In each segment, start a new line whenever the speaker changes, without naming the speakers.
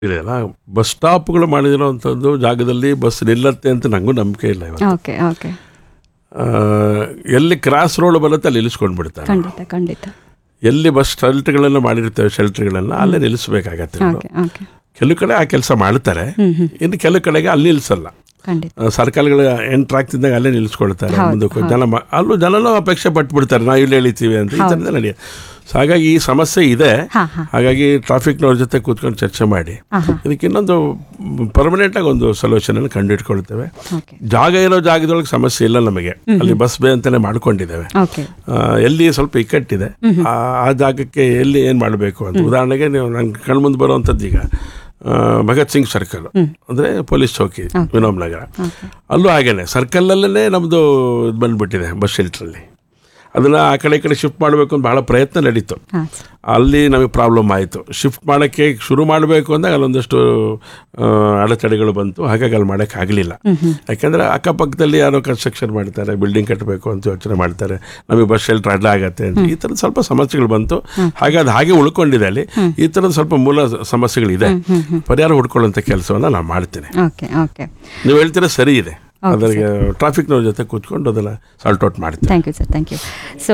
ಇದೆಯಲ್ಲ ಬಸ್ ಸ್ಟಾಪ್ಗಳು ಮಾಡಿದಿರೋವಂಥದ್ದು ಜಾಗದಲ್ಲಿ ಬಸ್ ನಿಲ್ಲತ್ತೆ ಅಂತ ನನಗೂ ನಂಬಿಕೆ ಇಲ್ಲ ಇವತ್ತು
ಓಕೆ ಓಕೆ
ಆ, ಎಲ್ಲಿ ಕ್ರಾಸ್ ರೋಡ್ ಬರುತ್ತೆ ಅಲ್ಲಿ ನಿಲ್ಲಿಸ್ಕೊಂಡು ಬಿಡ್ತಾರೆ
ಖಂಡಿತ ಖಂಡಿತ
ಎಲ್ಲಿ ಬಸ್ ಶೆಲ್ಟರ್ಗಳನ್ನು ಮಾಡಿರ್ತೇವೆ ಶೆಲ್ಟರ್ಗಳನ್ನು ಅಲ್ಲೇ ನಿಲ್ಲಿಸ್ಬೇಕಾಗತ್ತೆ ಇವ್ರು.
ಓಕೆ ಓಕೆ
ಕೆಲವು ಕಡೆ ಆ ಕೆಲಸ ಮಾಡ್ತಾರೆ ಇನ್ನು ಕೆಲವು ಕಡೆಗೆ ಅಲ್ಲಿ ನಿಲ್ಲಿಸಲ್ಲ
ಖಂಡಿತ
ಆ, ಸರ್ಕಲ್ಗಳು ಎಂಟ್ರ್ ಆಗ್ತಿದ್ದಾಗ ಅಲ್ಲೇ ನಿಲ್ಲಿಸ್ಕೊಳ್ತಾರೆ ಮುಂದಕ್ಕೆ ಹೋಗಿ ಜನ ಮ- ಅಲ್ಲೂ ಜನನೂ ಅಪೇಕ್ಷೆ ಪಟ್ಬಿಡ್ತಾರೆ ನಾವು ಇಲ್ಲಿ ಎಳಿತೀವಿ ಅಂತ ಈ ಥರದ ನಡೆಯ ಸೊ ಹಾಗಾಗಿ ಈ ಸಮಸ್ಯೆ ಇದೆ
ಹಾ ಹಾ
ಹಾಗಾಗಿ ಟ್ರಾಫಿಕ್ನವ್ರ ಜೊತೆ ಕೂತ್ಕೊಂಡು ಚರ್ಚೆ ಮಾಡಿ
ಹಾ ಹಾ
ಇದಕ್ಕೆ ಇನ್ನೊಂದು ಪರ್ಮನೆಂಟಾಗಿ ಒಂದು ಸೊಲ್ಯೂಷನ್ ಅನ್ನು ಕಂಡುಹಿಡ್ಕೊಳ್ತೇವೆ
ಓಕೆ
ಜಾಗ ಇರೋ ಜಾಗದೊಳಗೆ ಸಮಸ್ಯೆ ಇಲ್ಲ ನಮಗೆ ಅಲ್ಲಿ ಬಸ್ ಬೇ ಅಂತಾನೆ ಮಾಡ್ಕೊಂಡಿದ್ದೇವೆ
ಓಕೆ
ಆ, ಎಲ್ಲಿ ಸ್ವಲ್ಪ ಇಕ್ಕಟ್ಟಿದೆ ಆ ಆ ಜಾಗಕ್ಕೆ ಎಲ್ಲಿ ಏನು ಮಾಡಬೇಕು ಅಂತ ಉದಾಹರಣೆಗೆ ನೀವು ನನ್ನ ಕಣ್ಮುಂದೆ ಬರುವಂಥದ್ದು ಈಗ ಆ, ಭಗತ್ ಸಿಂಗ್ ಸರ್ಕಲ್ ಅಂದರೆ ಪೊಲೀಸ್ ಚೌಕಿ ವಿನೋಮ್ ನಗರ ಅಲ್ಲೂ ಹಾಗೇನೆ ಸರ್ಕಲಲ್ಲೇ ನಮ್ಮದು ಇದು ಬಂದ್ಬಿಟ್ಟಿದೆ ಬಸ್ ಶೆಲ್ಟ್ರಲ್ಲಿ ಅದನ್ನು ಆ ಕಡೆ ಈ ಕಡೆ ಶಿಫ್ಟ್ ಮಾಡಬೇಕು ಅಂತ ಬಹಳ ಪ್ರಯತ್ನ ನಡೀತು
ಹಾಂ
ಅಲ್ಲಿ ನಮಗೆ ಪ್ರಾಬ್ಲಮ್ ಆಯಿತು ಶಿಫ್ಟ್ ಮಾಡೋಕ್ಕೆ ಶುರು ಮಾಡಬೇಕು ಅಂದಾಗ ಅಲ್ಲೊಂದಷ್ಟು ಆ, ಅಡೆತಡೆಗಳು ಬಂತು ಹಾಗಾಗಿ ಅಲ್ಲಿ ಮಾಡೋಕ್ಕಾಗಲಿಲ್ಲ ಯಾಕೆಂದರೆ ಅಕ್ಕಪಕ್ಕದಲ್ಲಿ ಯಾರೋ ಕನ್ಸ್ಟ್ರಕ್ಷನ್ ಮಾಡ್ತಾರೆ ಬಿಲ್ಡಿಂಗ್ ಕಟ್ಟಬೇಕು ಅಂತ ಯೋಚನೆ ಮಾಡ್ತಾರೆ ನಮಗೆ ಬಸ್ ಶೆಲ್ಟರ್ ಅಡ್ಡ ಆಗತ್ತೆ ಅಂತ ಈ ಥರದ ಸ್ವಲ್ಪ ಸಮಸ್ಯೆಗಳು ಬಂತು ಹಾಗೆ ಅದು ಹಾಗೆ ಉಳ್ಕೊಂಡಿದೆ ಅಲ್ಲಿ ಈ ಥರದ ಸ್ವಲ್ಪ ಮೂಲ ಸಮಸ್ಯೆಗಳಿದೆ ಪರಿಹಾರ ಹುಡ್ಕೊಳ್ಳುವಂಥ ಕೆಲಸವನ್ನು ನಾನು ಮಾಡ್ತೇನೆ
ಓಕೆ ಓಕೆ
ನೀವು ಹೇಳ್ತೀರ ಸರಿ ಇದೆ ಅದರಿಗೆ ಟ್ರಾಫಿಕ್ನವ್ರ ಜೊತೆ ಕೂತ್ಕೊಂಡು ಅದನ್ನು ಸಾಲ್ಟ್ ಔಟ್ ಮಾಡ್ತೇನೆ
thank you sir thank you so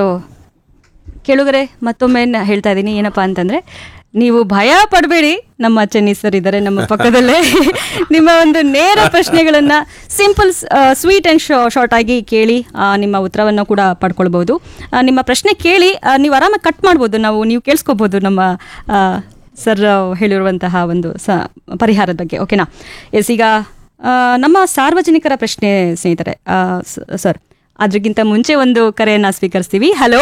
ಕೇಳುಗರೆ ಮತ್ತೊಮ್ಮೆ ನ- ಹೇಳ್ತಾ ಇದ್ದೀನಿ ಏನಪ್ಪ ಅಂತಂದರೆ ನೀವು ಭಯ ಪಡಬೇಡಿ ನಮ್ಮ ಚೆನ್ನಿ ಸರ್ ಇದ್ದಾರೆ ನಮ್ಮ ಪಕ್ಕದಲ್ಲೇ ನಿಮ್ಮ ಒಂದು ನೇರ ಪ್ರಶ್ನೆಗಳನ್ನು ಸಿಂಪಲ್ ಸ್ವೀಟ್ ಆ್ಯಂಡ್ ಶಾ ಶಾರ್ಟ್ ಆಗಿ ಕೇಳಿ ಆ, ನಿಮ್ಮ ಉತ್ತರವನ್ನು ಕೂಡ ಪಡ್ಕೊಳ್ಬೋದು ಆ, ನಿಮ್ಮ ಪ್ರಶ್ನೆ ಕೇಳಿ ಆ, ನೀವು ಆರಾಮಾಗಿ ಕಟ್ ಮಾಡ್ಬೋದು ನಾವು ನೀವು ಕೇಳಿಸ್ಕೋಬೋದು ನಮ್ಮ ಆ, ಸರ್ ಹೇಳಿರುವಂತಹ ಒಂದು ಸ ಪರಿಹಾರದ ಬಗ್ಗೆ ಓಕೆನಾ ಎಸ್ ಈಗ ಆ, ನಮ್ಮ ಸಾರ್ವಜನಿಕರ ಪ್ರಶ್ನೆ ಸ್ನೇಹಿತರೆ ಆ, ಸ- ಸರ್ ಅದ್ರಗಿಂತ ಮುಂಚೆ ಒಂದು ಕರೆಯನ್ನ ಸ್ವೀಕರಿಸ್ತೀವಿ ಹಲೋ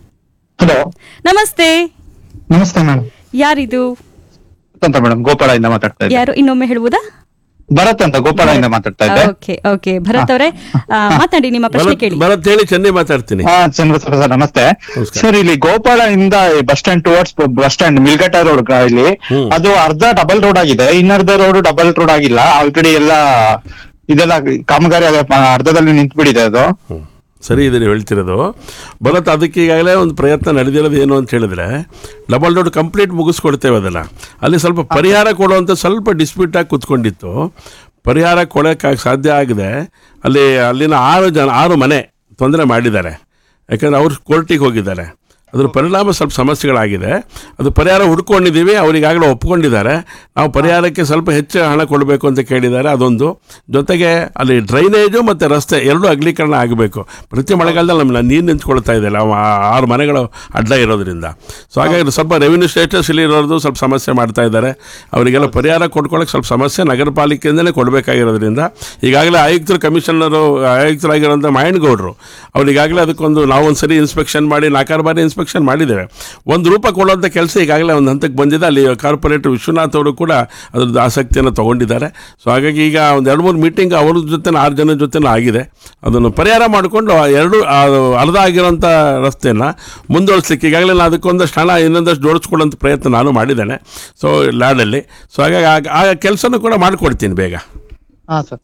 ಹಲೋ
ನಮಸ್ತೆ
ನಮಸ್ತೆ ಮೇಡಮ್
ಯಾರಿದು
ಅಂತ ಮೇಡಮ್ ಗೋಪಾಲದಿಂದ ಮಾತಾಡ್ತಾ ಇದ್ದೆ
ಯಾರು ಇನ್ನೊಮ್ಮೆ ಹೇಳ್ಬೋದಾ
ಭರತ್ ಅಂತ ಗೋಪಾಲದಿಂದ ಮಾತಾಡ್ತಾ ಇದ್ದೆ
ಓಕೆ ಓಕೆ ಭರತ್ ಅವರೇ ಆ, ಮಾತಾಡಿ ನಿಮ್ಮ ಪ್ರಶ್ನೆ
ಬರತ್
ಕೇಳಿ
ಬರತ್ ಹೇಳಿ ಚೆನ್ನೈ ಮಾತಾಡ್ತೀನಿ
ಹಾ ಚಂದ್ರಪ್ರಸಾದ್ ಸರ್ ನಮಸ್ತೆ
ನಮಸ್ಕಾರ.
ಸರ್ ಇಲ್ಲಿ ಗೋಪಾಲದಿಂದ bus stand towards bus stand Milaghatta road ಇಲ್ಲಿ
ಹ್ಮ್.
ಅದು ಅರ್ಧ ಡಬಲ್ ರೋಡ್ ಆಗಿದೆ ಇನ್ನರ್ಧ ರೋಡ್ ಡಬಲ್ ರೋಡ್ ಆಗಿಲ್ಲ ಆಲ್ರೆಡಿ ಎಲ್ಲ ಇದೆಲ್ಲ ಕಾಮಗಾರಿ ಅದೇ ಪ- ಅರ್ಧದಲ್ಲಿ ನಿಂತ್ಬಿಟ್ಟಿದೆ ಅದು
ಹ್ಮ್. ಸರಿ ಇದೆ ನೀವು ಹೇಳ್ತಿರೋದು ಬರತ್ ಅದಕ್ಕೆ ಈಗಾಗಲೇ ಒಂದು ಪ್ರಯತ್ನ ನಡೆದಿರೋದು ಏನು ಅಂತ ಹೇಳಿದ್ರೆ ಡಬಲ್ ರೋಡ್ ಕಂಪ್ಲೀಟ್ ಮುಗಿಸ್ಕೊಡ್ತೇವೆ ಅದನ್ನು ಅಲ್ಲಿ ಸ್ವಲ್ಪ ಪರಿಹಾರ ಕೊಡುವಂಥ ಸ್ವಲ್ಪ ಡಿಸ್ಪ್ಯೂಟ್ ಆಗಿ ಕೂತ್ಕೊಂಡಿತ್ತು ಪರಿಹಾರ ಕೊಡೋಕ್ಕಾಗಿ ಸಾಧ್ಯ ಆಗದೆ ಅಲ್ಲಿ ಅಲ್ಲಿನ ಆರು ಜನ ಆರು ಮನೆ ತೊಂದರೆ ಮಾಡಿದ್ದಾರೆ ಯಾಕಂದರೆ ಅವ್ರು ಕೋರ್ಟಿಗೆ ಹೋಗಿದ್ದಾರೆ ಅದ್ರ ಪರಿಣಾಮ ಸ್ವಲ್ಪ ಸಮಸ್ಯೆಗಳಾಗಿದೆ ಅದು ಪರಿಹಾರ ಹುಡ್ಕೊಂಡಿದ್ದೀವಿ ಅವರಿಗಾಗಲೇ ಒಪ್ಕೊಂಡಿದ್ದಾರೆ ನಾವು ಪರಿಹಾರಕ್ಕೆ ಸ್ವಲ್ಪ ಹೆಚ್ಚು ಹಣ ಕೊಡಬೇಕು ಅಂತ ಕೇಳಿದ್ದಾರೆ ಅದೊಂದು ಜೊತೆಗೆ ಅಲ್ಲಿ ಡ್ರೈನೇಜು ಮತ್ತು ರಸ್ತೆ ಎರಡೂ ಅಗಲೀಕರಣ ಆಗಬೇಕು ಪ್ರತಿ ಮಳೆಗಾಲದಲ್ಲಿ ನಮ್ಮ ನೀರು ನಿಂತ್ಕೊಳ್ತಾ ಇದೆ ಅವು ಆ- ಆರು ಮನೆಗಳು ಅಡ್ಡ ಇರೋದ್ರಿಂದ ಸೊ ಹಾಗಾಗಿ ಸ್ವಲ್ಪ ರೆವಿನ್ಯೂ ಸ್ಟೇಟಸ್ ಇಲ್ಲಿ ಇರೋದು ಸ್ವಲ್ಪ ಸಮಸ್ಯೆ ಮಾಡ್ತಾ ಇದ್ದಾರೆ ಅವರಿಗೆಲ್ಲ ಪರಿಹಾರ ಕೊಡ್ಕೊಳ್ಳೋಕೆ ಸ್ವಲ್ಪ ಸಮಸ್ಯೆ ನಗರ ಪಾಲಿಕೆಯಿಂದಲೇ ಕೊಡಬೇಕಾಗಿರೋದ್ರಿಂದ ಈಗಾಗಲೇ ಆಯುಕ್ತರು ಕಮಿಷನರು ಆಯುಕ್ತರಾಗಿರೋಂಥ ಮಾಯಣ್ಗೌಡರು ಅವ್ರು ಈಗಾಗಲೇ ಅದಕ್ಕೊಂದು ನಾವು ಒಂದು ಸರಿ ಇನ್ಸ್ಪೆಕ್ಷನ್ ಮಾಡಿ ನಾಲ್ಕಾರು ಬಾರಿ ಇನ್ಸ್ಪೆಕ್ಷನ್ ಮಾಡಿದ್ದೇವೆ ಒಂದು ರೂಪ ಕೊಡುವಂಥ ಕೆಲಸ ಈಗಾಗಲೇ ಒಂದು ಹಂತಕ್ಕೆ ಬಂದಿದೆ ಅಲ್ಲಿ ಕಾರ್ಪೊರೇಟರ್ ವಿಶ್ವನಾಥ್ ಅವರು ಕೂಡ ಅದ್ರದ್ದು ಆಸಕ್ತಿಯನ್ನು ತಗೊಂಡಿದ್ದಾರೆ ಸೊ ಹಾಗಾಗಿ ಈಗ ಒಂದು ಎರಡು ಮೂರು ಮೀಟಿಂಗ್ ಅವ್ರ ಜೊತೆ ಆರು ಜನ ಜೊತೆ ಆಗಿದೆ ಅದನ್ನು ಪರಿಹಾರ ಮಾಡಿಕೊಂಡು ಆ ಎರಡು ಆ ಅರ್ಧ ಆಗಿರೋಂಥ ರಸ್ತೆಯನ್ನು ಮುಂದುವರಿಸ್ಲಿಕ್ಕೆ ಈಗಾಗಲೇ ನಾನು ಅದಕ್ಕೊಂದಷ್ಟು ಹಣ ಇನ್ನೊಂದಷ್ಟು ಜೋಡಿಸ್ಕೊಳ್ಳೋಂಥ ಪ್ರಯತ್ನ ನಾನು ಮಾಡಿದ್ದೇನೆ ಸೊ ಲ್ಯಾಡಲ್ಲಿ ಸೊ ಹಾಗಾಗಿ ಆ- ಆ ಕೆಲಸನೂ ಕೂಡ ಮಾಡಿಕೊಡ್ತೀನಿ ಬೇಗ
ಹಾ sir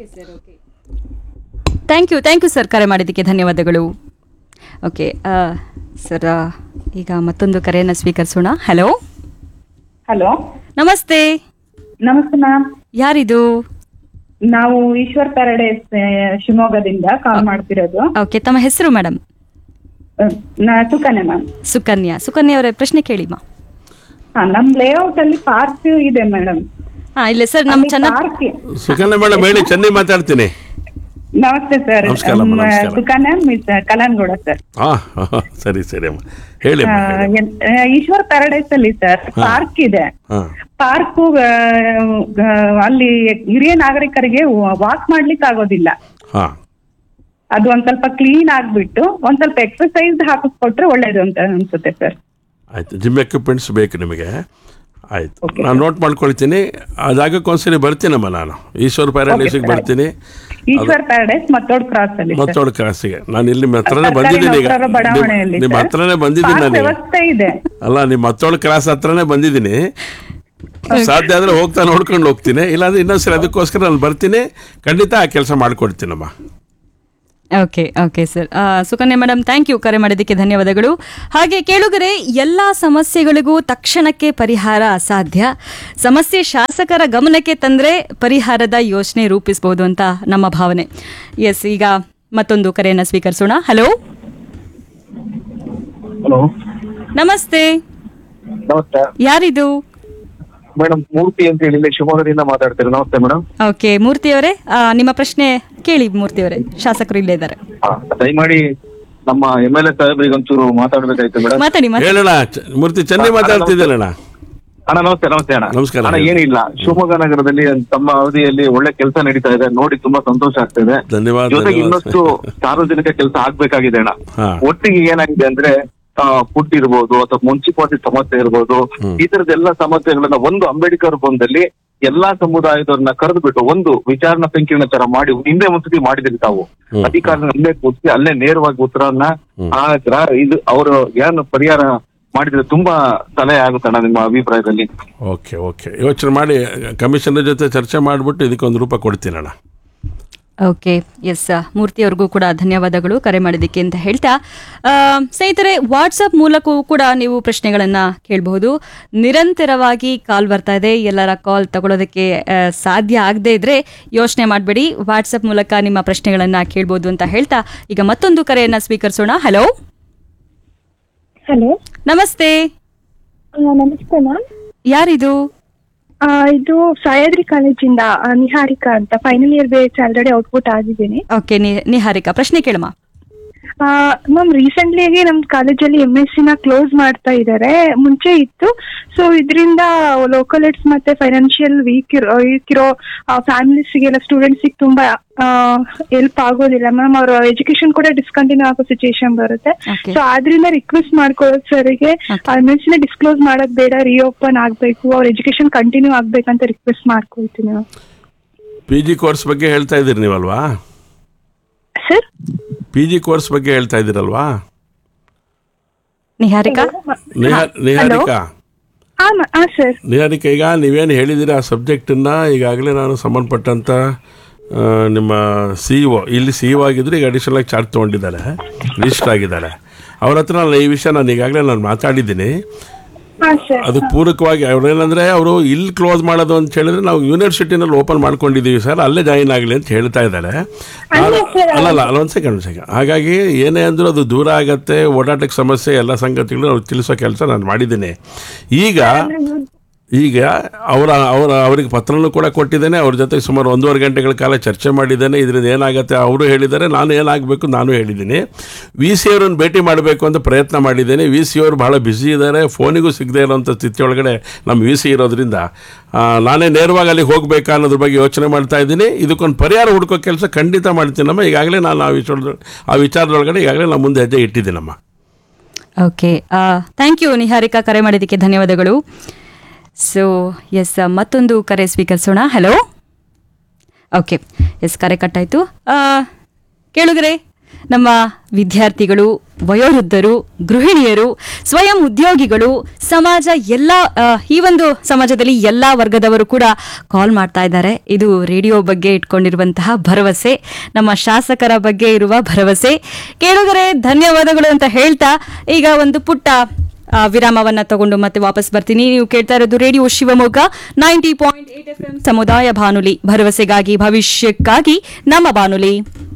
thank you thank you sir ಕರೆ ಮಾಡಿದ್ದಕ್ಕೆ ಧನ್ಯವಾದಗಳು ಓಕೆ ಸರ್ ಈಗ ಮತ್ತೊಂದು ಕರೆಯನ್ನು ಸ್ವೀಕರಿಸೋಣ ಹಲೋ
ಹಲೋ
ನಮಸ್ತೆ
ನಮಸ್ತೆ ಮ್ಯಾಮ್
ಯಾರಿದು
ನಾವು ಈಶ್ವರ್ ಪ್ಯಾರಡೈಸ್ ಆ, ಶಿವಮೊಗ್ಗದಿಂದ ಕಾಲ್ ಮಾಡ್ತಿರೋದು
ಓಕೆ ತಮ್ಮ ಹೆಸರು ಮೇಡಮ್
ಆ, ನಾ ಸುಕನ್ಯಾ ಮ್ಯಾಮ್
ಸುಕನ್ಯಾ ಸುಕನ್ಯಾ ಅವರೇ ಪ್ರಶ್ನೆ ಕೇಳಿ ಮಾ
ಹಾ ನಮ್ ಲೇಔಟ್ ಅಲ್ಲಿ ಪಾರ್ಕ್ ಇದೆ ಮೇಡಮ್
ಹಾ ಇಲ್ಲ ಸರ್ ನಮ್ಮ ಚೆನ್ನಾಗಿ
ಪಾರ್ಕ್
ಸುಕನ್ಯಾ ಮೇಡಮ್ ಹೇಳಿ ಚೆನ್ನೈ ಮಾತಾಡ್ತೀನಿ
ನಮಸ್ತೆ ಸರ್
ನಮಸ್ಕಾರ ಅಮ್ಮ, ನಮಸ್ಕಾರ.
ಸುಕನ್ಯಾ ಮಿಸ್ ಕಲನ್ಗೌಡ ಸರ್
ಹಾಂ ಸರಿ ಸರಿ ಅಮ್ಮ ಹೇಳಿ
ಆ,
ಅಮ್ಮ ಹೇಳಿ
ಎನ್- ಆ, ಈಶ್ವರ್ ಪ್ಯಾರಡೈಸ್ ಅಲ್ಲಿ ಸರ್ ಪಾರ್ಕ್ ಇದೆ
ಹಾಂ
ಪಾರ್ಕು ಅಲ್ಲಿ ಹಿರಿಯ ನಾಗರಿಕರಿಗೆ ವಾಕ್ ಮಾಡ್ಲಿಕ್ಕೆ ಆಗೋದಿಲ್ಲ
ಹಾಂ
ಅದು ಒಂದ್ ಸ್ವಲ್ಪ ಕ್ಲೀನ್ ಆಗ್ಬಿಟ್ಟು ಒಂದ್ ಸ್ವಲ್ಪ ಎಕ್ಸರ್ಸೈಸ್ ಹಾಕಿಸ್ಕೊಟ್ರೆ ಒಳ್ಳೇದು ಅಂತ ಅನ್ಸುತ್ತೆ ಸರ್
ಆಯ್ತು ಜಿಮ್ ಎಕ್ವಿಪ್ಮೆಂಟ್ಸ್ ಬೇಕು ನಿಮಗೆ ಆಯ್ತು ನಾನು ನೋಟ್ ಮಾಡ್ಕೊಳ್ತೀನಿ ಆ ಜಾಗಕ್ಕೆ ಒಂದ್ಸರಿ ಬರ್ತೀನಮ್ಮ ನಾನು ಈಶ್ವರ್ ಪ್ಯಾರಡೈಸಿಗೆ
ಸರ್.
ಬರ್ತೀನಿ
ಈಶ್ವರ್ ಪ್ಯಾರಡೈಸ್ ಮತ್ತೋಡ್ ಕ್ರಾಸ್ ಅಲ್ಲಿ ಸರ್.
ಮತ್ತೋಡ್ ಕ್ರಾಸಿಗೆ ನಾನು ಇಲ್ಲಿ ನಿಮ್ಮ ಹತ್ರನೇ
ಸರ್ಕಾರಿ
ಬಂದಿದ್ದೀನಿ ಈಗ
ನೌಕರರ ಬಡಾವಣೆಯಲ್ಲಿ
ನಿಮ್ಮ- ನಿಮ್ಮ
ಸರ್.
ಹತ್ರನೇ ಬಂದಿದ್ದೀನಿ
ಪಾರ್ಕ್
ನಾನು
ವ್ಯವಸ್ಥೆ ಇದೆ
ಅಲ್ಲ ನಿಮ್ಮ ಮತ್ತೋಡ್ ಕ್ರಾಸ್ ಹತ್ರನೇ ಬಂದಿದ್ದೀನಿ ಸಾಧ್ಯ ಆದರೆ ಹೋಗ್ತಾ ನೋಡ್ಕೊಂಡು ಹೋಗ್ತೀನಿ ಇಲ್ಲಾಂದ್ರೆ ಇನ್ನೊಂದ್ಸರಿ ಅದಕ್ಕೋಸ್ಕರ ನಾನು ಬರ್ತೀನಿ ಖಂಡಿತ ಆ ಕೆಲಸ ಮಾಡ್ಕೊಡ್ತೀನಮ್ಮ
okay okay sir Sukanya madam thank you ಕರೆ ಮಾಡಿದ್ದಕ್ಕೆ ಧನ್ಯವಾದಗಳು ಹಾಗೆ ಕೇಳುಗರೆ ಎಲ್ಲ ಸಮಸ್ಯೆಗಳಿಗೂ ತಕ್ಷಣಕ್ಕೆ ಪರಿಹಾರ ಅಸಾಧ್ಯ ಸಮಸ್ಯೆ ಶಾಸಕರ ಗಮನಕ್ಕೆ ತಂದರೆ ಪರಿಹಾರದ ಯೋಚನೆ ರೂಪಿಸಬಹುದು ಅಂತ ನಮ್ಮ ಭಾವನೆ ಎಸ್ ಈಗ ಮತ್ತೊಂದು ಕರೆಯನ್ನು ಸ್ವೀಕರಿಸೋಣ ಹಲೋ
ಹಲೋ
ನಮಸ್ತೆ
ನಮಸ್ತೆ
ಯಾರಿದು
ಮೇಡಮ್ ಮೂರ್ತಿ ಅಂತ ಹೇಳಿ ಇಲ್ಲಿ ಶಿವಮೊಗ್ಗದಿಂದ ಮಾತಾಡ್ತೀರಿ ನಮಸ್ತೆ ಮೇಡಮ್
ಓಕೆ ಮೂರ್ತಿಯವರೇ ಆ, ನಿಮ್ಮ ಪ್ರಶ್ನೆ ಕೇಳಿ ಮೂರ್ತಿಯವರೇ ಶಾಸಕರು ಇಲ್ಲೇ ಇದ್ದಾರೆ
ದಯಮಾಡಿ ನಮ್ಮ ಎಂ ಎಲ್ ಎ ಸಾಹೇಬ್ರಿಗೆ ಒಂಚೂರು ಮಾತಾಡ್ಬೇಕಾಯ್ತು ಮೇಡಮ್
ಮಾತಾಡಿ ಮಾತಾಡಿ
ಹೇಳೋಣ ಚ- ಮೂರ್ತಿ ಚೆನ್ನೈ ಮಾತಾಡ್ತಿದ್ದೇನಣ್ಣ
ಅಣ್ಣ ನಮಸ್ತೆ ನಮಸ್ತೆ ಅಣ್ಣ
ನಮಸ್ಕಾರ.
ಅಣ್ಣ ಏನಿಲ್ಲ ಶಿವಮೊಗ್ಗ ನಗರದಲ್ಲಿ ತಮ್ಮ ಅವಧಿಯಲ್ಲಿ ಒಳ್ಳೆ ಕೆಲಸ ನಡೀತಾ ಇದೆ ನೋಡಿ ತುಂಬಾ ಸಂತೋಷ ಆಗ್ತಿದೆ
ಧನ್ಯವಾದ,
ಜೊತೆಗೆ
ಧನ್ಯವಾದ.
ಇನ್ನಷ್ಟು ಸಾರ್ವಜನಿಕ ಕೆಲಸ ಆಗ್ಬೇಕಾಗಿದೆ ಅಣ್ಣ
ಹಾ.
ಒಟ್ಟಿಗೆ ಏನಾಗಿದೆ ಅಂದ್ರೆ ಫುಡ್ ಇರ್ಬೋದು ಅಥವಾ ಮುನ್ಸಿಪಾಲಿಟಿ ಸಮಸ್ಯೆ ಇರ್ಬೋದು ಈ ತರದ ಸಮಸ್ಯೆಗಳನ್ನ ಒಂದು ಅಂಬೇಡ್ಕರ್ ಭವನದಲ್ಲಿ ಎಲ್ಲಾ ಸಮುದಾಯದವ್ರನ್ನ ಕರೆದು ಬಿಟ್ಟು ಒಂದು ವಿಚಾರಣಾ ಸಂಕೀರ್ಣ ತರ ಮಾಡಿ ಹಿಂದೆ ಒಂದ್ಸತಿ ಮಾಡಿದ್ರಿ ತಾವು
ಹ್ಮ್.
ಅಧಿಕಾರಿನ ಅಲ್ಲೇ ಕೂರಿಸಿ ಅಲ್ಲೇ ನೇರವಾಗಿ ಉತ್ತರವನ್ನ ಆ ಗ್ರಾ- ಇದು ಅವರು ಏನು ಪರಿಹಾರ ಮಾಡಿದ್ರೆ ತುಂಬಾ ಸಲಹೆ ಆಗುತ್ತಣ್ಣ ನಿಮ್ಮ ಅಭಿಪ್ರಾಯದಲ್ಲಿ
ಓಕೆ ಓಕೆ ಯೋಚನೆ ಮಾಡಿ ಕಮಿಷನರ್ ಜೊತೆ ಚರ್ಚೆ ಮಾಡಿಬಿಟ್ಟು ಇದಕ್ಕೊಂದು ರೂಪ ಕೊಡ್ತೀನಣ್ಣ
ಓಕೆ ಎಸ್ ಮೂರ್ತಿಯವ್ರಿಗೂ ಕೂಡ ಧನ್ಯವಾದಗಳು ಕರೆ ಮಾಡಿದ್ದಕ್ಕೆ ಅಂತ ಹೇಳ್ತಾ ಆ, ಸ್ನೇಹಿತರೆ ವಾಟ್ಸಪ್ ಮೂಲಕವೂ ಕೂಡ ನೀವು ಪ್ರಶ್ನೆಗಳನ್ನು ಕೇಳಬಹುದು ನಿರಂತರವಾಗಿ ಕಾಲ್ ಬರ್ತಾ ಇದೆ ಎಲ್ಲರ ಕಾಲ್ ತಗೊಳ್ಳೋದಕ್ಕೆ ಆ, ಸಾಧ್ಯ ಆಗದೇ ಇದ್ರೆ ಯೋಚನೆ ಮಾಡಬೇಡಿ ವಾಟ್ಸಪ್ ಮೂಲಕ ನಿಮ್ಮ ಪ್ರಶ್ನೆಗಳನ್ನು ಕೇಳ್ಬೋದು ಅಂತ ಹೇಳ್ತಾ ಈಗ ಮತ್ತೊಂದು ಕರೆಯನ್ನು ಸ್ವೀಕರಿಸೋಣ ಹಲೋ
ಹಲೋ
ನಮಸ್ತೆ
ನಮಸ್ತೆ ಮ್ಯಾಮ್
ಯಾರಿದು
ಇದು ಸಹ್ಯಾದ್ರಿ ಕಾಲೇಜಿಂದ ಆ, ನಿಹಾರಿಕಾ ಅಂತ ಫೈನಲ್ ಇಯರ್ ಬೇಸ್ ಆಲ್ರೆಡಿ ಔಟ್ಪುಟ್ ಆಗಿದ್ದೀನಿ
ಓಕೆ ನಿಹಾರಿಕಾ ಪ್ರಶ್ನೆ ಕೇಳಮ್ಮ
ಮ್ಯಾಮ್ ರೀಸೆಂಟ್ಲಿ ಆಗಿ ನಮ್ ಕಾಲೇಜಲ್ಲಿ ಎಂ ಎಸ್ ನ ಕ್ಲೋಸ್ ಮಾಡ್ತಾ ಇದ್ದಾರೆ ಮುಂಚೆ ಇತ್ತು ಸೊ ಇದರಿಂದ ಲೋಕಲ್ ಏಡ್ಸ್ ಮತ್ತೆ ಫೈನಾನ್ಷಿಯಲ್ ವೀಕ್ ಇರೋ ವೀಕ್ ಇರೋ ಫ್ಯಾಮಿಲೀಸ್ಗೆಲ್ಲ ಸ್ಟೂಡೆಂಟ್ಸಿಗೆ ತುಂಬಾ ಹೆಲ್ಪ್ ಆಗೋದಿಲ್ಲ ಮ್ಯಾಮ್ ಅವ್ರ ಎಜುಕೇಶನ್ ಕೂಡ ಡಿಸ್ಕಂಟಿನ್ಯೂ ಆಗೋ ಸಿಚುಯೇಷನ್ ಬರುತ್ತೆ
Okay.
ಸೊ ಆದ್ರಿಂದ ರಿಕ್ವೆಸ್ಟ್ ಮಾಡ್ಕೊಳ್ಳೋದು ಸರ್ಗೆ ಎಂ ಎಸ್ ನ ಡಿಸ್ಕ್ಲೋಸ್ ಮಾಡೋದ್ ಬೇಡ ರಿಓಪನ್ ಆಗ್ಬೇಕು ಅವ್ರ ಎಜುಕೇಶನ್ ಕಂಟಿನ್ಯೂ ಆಗ್ಬೇಕಂತ ರಿಕ್ವೆಸ್ಟ್ ಮಾಡ್ಕೊಳ್ತೀನಿ ಮ್ಯಾಮ್
ಪಿ ಜಿ ಕೋರ್ಸ್ ಬಗ್ಗೆ ಹೇಳ್ತಾ ಇದ್ದೀರಿ ನೀವಲ್ವಾ
ಸರ್
ಪಿ ಜಿ ಕೋರ್ಸ್ ಬಗ್ಗೆ ಹೇಳ್ತಾ ಇದ್ದೀರಲ್ವಾ
ನಿಹಾರಿಕಾ
ನಿಹಾ ನಿಹಾರಿಕಾ
ಹಾ ಮ- ಹಾ ಸರ್
ನಿಹಾರಿಕಾ ಈಗ ನೀವೇನು ಹೇಳಿದ್ದೀರಿ ಆ ಸಬ್ಜೆಕ್ಟನ್ನು ಈಗಾಗಲೇ ನಾನು ಸಂಬಂಧಪಟ್ಟಂಥ ಆ, ನಿಮ್ಮ ಸಿ ಒ ಇಲ್ಲಿ ಸಿ ಒ ಆಗಿದ್ರೆ ಈಗ ಅಡಿಷನಲ್ ಆಗಿ ಚಾರ್ಜ್ ತೊಗೊಂಡಿದ್ದಾರೆ ರಿಜಿಸ್ಟರ್ ಆಗಿದ್ದಾರೆ ಅವ್ರ ಹತ್ರ ನಾನು ಈ ವಿಷಯ ನಾನು ಈಗಾಗಲೇ ನಾನು ಮಾತಾಡಿದ್ದೀನಿ
ಹಾ ಸರ್
ಅದಕ್ಕೆ ಪೂರಕವಾಗಿ ಅವ್ರೇನಂದ್ರೆ ಅವರು ಇಲ್ಲಿ ಕ್ಲೋಸ್ ಮಾಡೋದು ಅಂತ ಹೇಳಿದ್ರೆ ನಾವು ಯೂನಿವರ್ಸಿಟಿನಲ್ಲಿ ಓಪನ್ ಮಾಡ್ಕೊಂಡಿದ್ದೀವಿ ಸರ್ ಅಲ್ಲೇ ಜಾಯಿನ್ ಆಗಲಿ ಅಂತ ಹೇಳ್ತಾ ಇದ್ದಾರೆ ನಾನು- ಅಲ್ಲಲ್ಲ ಅಲ್ಲ ಒಂದು ಸೆಕೆಂಡ್ ಒಂದು ಸೆಕೆಂಡ್ ಹಾಗಾಗಿ ಏನೇ ಅಂದರೂ ಅದು ದೂರ ಆಗತ್ತೆ ಓಡಾಟಕ್ಕೆ ಸಮಸ್ಯೆ ಎಲ್ಲ ಸಂಗತಿಗಳು ಅವ್ರಿಗೆ ತಿಳಿಸೋ ಕೆಲಸ ನಾನು ಮಾಡಿದ್ದೀನಿ ಈಗ ಈಗ ಅವರ ಅವರ ಅವರಿಗೆ ಪತ್ರನೂ ಕೂಡ ಕೊಟ್ಟಿದ್ದೇನೆ ಅವ್ರ ಜೊತೆ ಸುಮಾರು ಒಂದೂವರೆ ಗಂಟೆಗಳ ಕಾಲ ಚರ್ಚೆ ಮಾಡಿದ್ದೇನೆ ಇದರಿಂದ ಏನಾಗುತ್ತೆ ಅವರು ಹೇಳಿದ್ದಾರೆ ನಾನು ಏನಾಗಬೇಕು ನಾನು ಹೇಳಿದ್ದೀನಿ ವಿ ಸಿ ಅವರನ್ನು ಭೇಟಿ ಮಾಡಬೇಕು ಅಂತ ಪ್ರಯತ್ನ ಮಾಡಿದ್ದೇನೆ ವಿ ಸಿ ಅವರು ಭಾಳ ಬ್ಯುಸಿ ಇದ್ದಾರೆ ಫೋನಿಗೂ ಸಿಗದೇ ಇರೋಂಥ ಸ್ಥಿತಿ ಒಳಗಡೆ ನಮ್ಮ ವಿ ಸಿ ಇರೋದ್ರಿಂದ ಆ, ನಾನೇ ನೇರವಾಗಿ ಅಲ್ಲಿಗೆ ಹೋಗಬೇಕಾ ಅನ್ನೋದ್ರ ಬಗ್ಗೆ ಯೋಚನೆ ಮಾಡ್ತಾ ಇದ್ದೀನಿ ಇದಕ್ಕೊಂದು ಪರಿಹಾರ ಹುಡುಕೋ ಕೆಲಸ ಖಂಡಿತ ಮಾಡ್ತೀನಮ್ಮ ಈಗಾಗಲೇ ನಾನು ಆ ವಿಚಾರದ ಆ ವಿಚಾರದೊಳಗಡೆ ಈಗಾಗಲೇ ನಾನು ಮುಂದೆ ಹೆಜ್ಜೆ ಇಟ್ಟಿದ್ದೀನಮ್ಮ
ಓಕೆ ಥ್ಯಾಂಕ್ ಯು ನಿಹಾರಿಕಾ ಕರೆ ಮಾಡಿದ್ದಕ್ಕೆ ಧನ್ಯವಾದಗಳು ಸೊ ಎಸ್ ಮತ್ತೊಂದು ಕರೆ ಸ್ವೀಕರಿಸೋಣ ಹಲೋ ಓಕೆ ಎಸ್ ಕರೆ ಕಟ್ಟಾಯಿತು ಕೇಳುಗರೆ ನಮ್ಮ ವಿದ್ಯಾರ್ಥಿಗಳು ವಯೋವೃದ್ಧರು ಗೃಹಿಣಿಯರು ಸ್ವಯಂ ಉದ್ಯೋಗಿಗಳು ಸಮಾಜ ಎಲ್ಲ ಆ, ಈ ಒಂದು ಸಮಾಜದಲ್ಲಿ ಎಲ್ಲ ವರ್ಗದವರು ಕೂಡ ಕಾಲ್ ಮಾಡ್ತಾ ಇದ್ದಾರೆ ಇದು ರೇಡಿಯೋ ಬಗ್ಗೆ ಇಟ್ಕೊಂಡಿರುವಂತಹ ಭರವಸೆ ನಮ್ಮ ಶಾಸಕರ ಬಗ್ಗೆ ಇರುವ ಭರವಸೆ ಕೇಳುಗರೆ ಧನ್ಯವಾದಗಳು ಅಂತ ಹೇಳ್ತಾ ಈಗ ಒಂದು ಪುಟ್ಟ ಆ, ವಿರಾಮವನ್ನ ತಗೊಂಡು ಮತ್ತೆ ವಾಪಸ್ ಬರ್ತೀನಿ ನೀವು ಕೇಳ್ತಾ ಇರೋದು radio Shivamogga ninety point eight F ಸಮುದಾಯ ಬಾನುಲಿ ಭರವಸೆಗಾಗಿ ಭವಿಷ್ಯಕ್ಕಾಗಿ ನಮ್ಮ ಬಾನುಲಿ